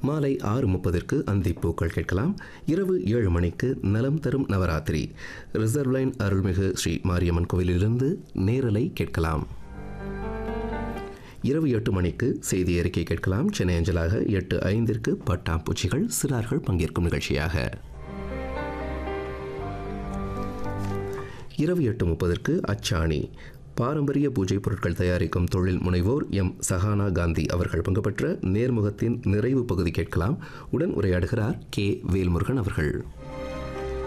மாலை ஆறு முப்பதற்கு அந்திப்பூக்கள் கேட்கலாம் இரவு ஏழு மணிக்கு நலம் தரும் நவராத்திரி ரிசர்வ் லைன் அருள்மிகு ஸ்ரீ மாரியம்மன் கோவிலிலிருந்து நேரலை கேட்கலாம் இரவு எட்டு மணிக்கு செய்தி அறிக்கை கேட்கலாம் சென்னை அஞ்சலாக எட்டு ஐந்திற்கு பட்டாம்பூச்சிகள் சிறார்கள் பங்கேற்கும் நிகழ்ச்சியாக இரவு எட்டு முப்பதற்கு அச்சாணி பாரம்பரிய பூஜை பொருட்கள் தயாரிக்கும் தொழில் முனைவோர் எம் சஹானா காந்தி அவர்கள் பங்குபெற்ற நேர்முகத்தின் நிறைவு பகுதி கேட்கலாம் உடன் உரையாடுகிறார் கே வேல்முருகன் அவர்கள்